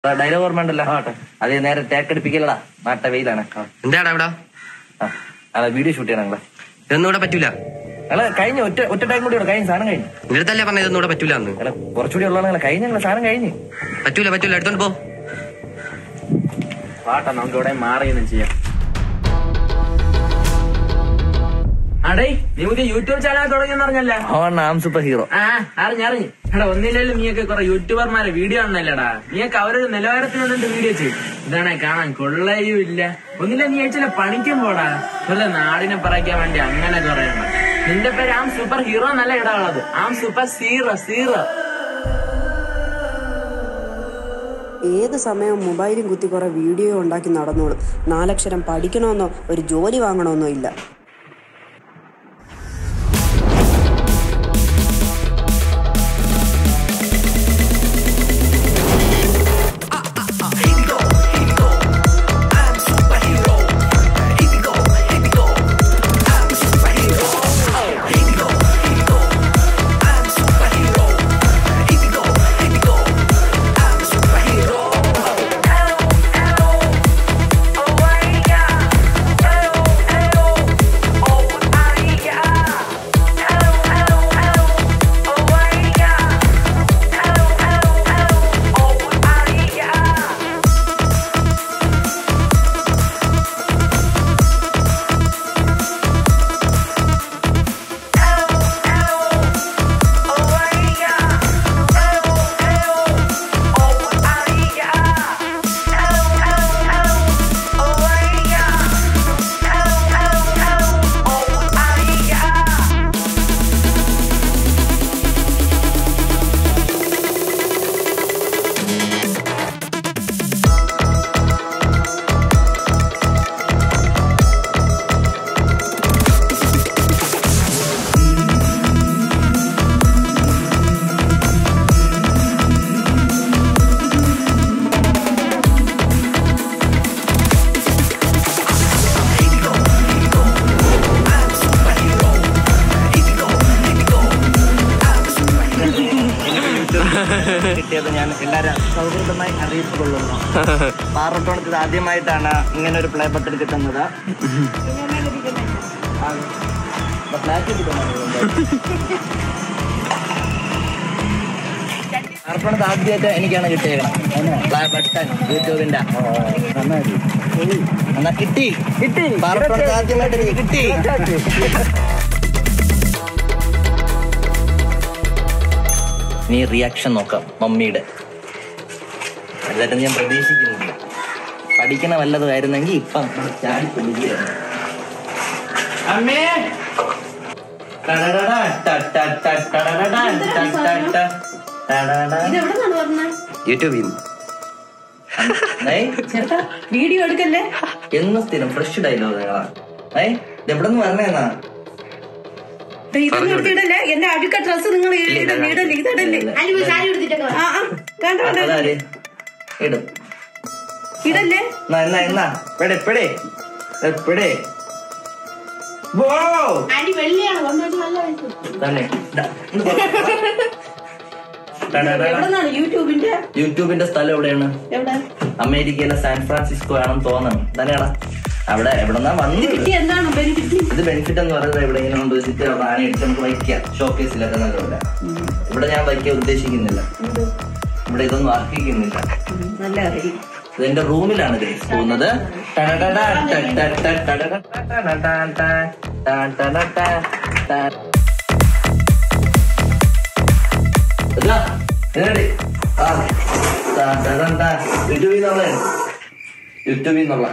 Dialogue ഓർമ്മ ഉണ്ടല്ലോ അത് നേരെ തേക്കടിപ്പിക്കലടാ നാട്ട വെയിലാണ് എന്താടാ ഇവിടെ ആ, അതെ വീഡിയോ ഷൂട്ട് ചെയ്യണം നിങ്ങളെ ഇതൊന്നും ഇവിടെ പറ്റൂല നിങ്ങളെ കഴിഞ്ഞ ഒറ്റ ഒറ്റ ടൈം കൂടി ഉള്ളൂ കഴിഞ്ഞ സാധനം കഴിഞ്ഞു നിന്റെ അടുത്തല്ലേ പറഞ്ഞ ഇതൊന്നും ഇവിടെ പറ്റൂല എന്ന് നിങ്ങളെ കുറച്ചുകൂടി ഉള്ളതാണ് നിങ്ങളെ കഴിഞ്ഞ നിങ്ങളെ സാധനം കഴിഞ്ഞു പറ്റൂല പറ്റൂല എടുത്തോണ്ട് പോ പാട്ടാ നമുക്ക് ഇവിടെ മാറിയൊന്നും ചെയ്യാം അടേ നീ പുതിയ യൂട്യൂബ് ചാനൽ തുടങ്ങിയെന്ന് പറഞ്ഞല്ലേ ഓൺ ആം സൂപ്പർ ഹീറോ ആ അറിഞ്ഞറിഞ്ഞ് എടാ ഒന്നില്ലെങ്കിലും നീയൊക്കെ കുറെ യൂട്യൂബർമാരെ വീഡിയോ ആണല്ലേടാ നീയൊക്കെ അവരൊരു നിലവാരത്തിനുണ്ട് വീഡിയോ ചെയ്യും ഇതാണെ കാണാൻ കൊള്ളയും ഇല്ല ഒന്നില്ല നീ അയച്ചില്ല പണിക്കും പോടാ വെറുതെ നാടിനെ പറയിക്കാൻ വേണ്ടി അങ്ങനെ കുറെ നിന്റെ പേര് ആം സൂപ്പർ ഹീറോ എന്നല്ല ഇടാ ഉള്ളത് ആം സൂപ്പർ സീറോ സീറോ ഏത് സമയവും മൊബൈലും കുത്തി കുറെ വീഡിയോ ഉണ്ടാക്കി നടന്നോളും നാലക്ഷരം പഠിക്കണമെന്നോ ഒരു ജോലി വാങ്ങണമെന്നോ ഇല്ല കിട്ടിയത് ഞാൻ എല്ലാവരും സൗഹൃദമായി അറിയിച്ചു കൊള്ളുന്നു പാറട്ടോണത്ത് ഇത് ആദ്യമായിട്ടാണ് ഇങ്ങനെ ഒരു പ്ലേ ബട്ടൺ കിട്ടുന്നത് ആ, ഇപ്പൊ ഫ്ലാറ്റ് പാറട്ടോണത്ത് ആദ്യമായിട്ട് എനിക്കാണ് കിട്ടിയേക്കണം പ്ലേ ബട്ടൺ യൂട്യൂബിന്റെ എന്നാ കിട്ടി കിട്ടി പാറട്ടോണത്ത് ആദ്യമായിട്ട് എനിക്ക് കിട്ടി നീ റിയാക്ഷൻ നോക്കാം മമ്മിയുടെ അല്ലാതെ ഞാൻ പ്രതീക്ഷിക്കുന്നില്ല പഠിക്കണ വല്ലതുമായിരുന്നെങ്കിൽ ഇപ്പം ചാടി പിടിക്കുകയാണ് അമ്മേ ടടടടാ, ട, ട, ട, ടടടടാ, ട, ട, ട, ടടടാ. യൂട്യൂബിൽ ഏയ്, വീഡിയോ എടുക്കല്ലേ എന്നും സ്ഥിരം ഫ്രഷ് ഡയലോഗുകളാ ഏയ് എവിടെ നിന്ന് പറഞ്ഞേന്നാ ദേ ഇതൊന്നും എടുത്തിടല്ലേ എന്റെ അഴുക്ക ഡ്രസ് നിങ്ങൾ ഇടല്ലേ ഇതടല്ലേ ആ ആ വേണ്ട വേണ്ട അതാര് ഇടും ഇടല്ലേ എന്നാ എന്നാ എന്നാ പെടെ പെടെ പെടെ വോ തന്നെ ദാ, ഇന്ന് പോ. ടടടടാ. എവിടെന്നാണ് യൂട്യൂബിന്റെ യൂട്യൂബിന്റെ സ്ഥലം എവിടെയാണ് എവിടെ അമേരിക്കയിലെ സാൻ ഫ്രാൻസിസ്കോ ആണെന്ന് തോന്നണം തന്നെയാടാ അവിടെ എവിടെന്നാ വന്നത് കിട്ടി എന്താണ് ബെനിഫിറ്റ് ഇത് ബെനിഫിറ്റ് എന്ന് പറയുന്നത് എവിടെയെങ്കിലും കൊണ്ട് വെച്ചിട്ട് അവിടെ ആണി അടിച്ച് നമുക്ക് വയ്ക്കാം ഷോക്കേസിലൊക്കെ നല്ലപോലെ ഇവിടെ ഞാൻ വയ്ക്കാൻ ഉദ്ദേശിക്കുന്നില്ല ഇവിടെ ഇതൊന്നും അർഹിക്കുന്നില്ല നല്ല അറിയും ഇത് എന്റെ റൂമിലാണ് ഗൈസ് പോകുന്നത് ടടടടാ, ടടട, ടടട, ടടട, ടടട, ടടട. ഇതാ, ഇങ്ങോട്ട്. ആ, ട, ടട, ട. യൂട്യൂബിൽ നിന്നുള്ള യൂട്യൂബിൽ നിന്നുള്ള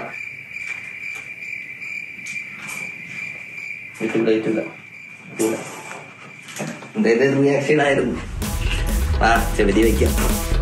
യൂട്യൂബിൽ യൂട്യൂബില എന്തേലും റിയാക്ഷൻ ആയിരുന്നു ആ ചെവിതി വയ്ക്കാം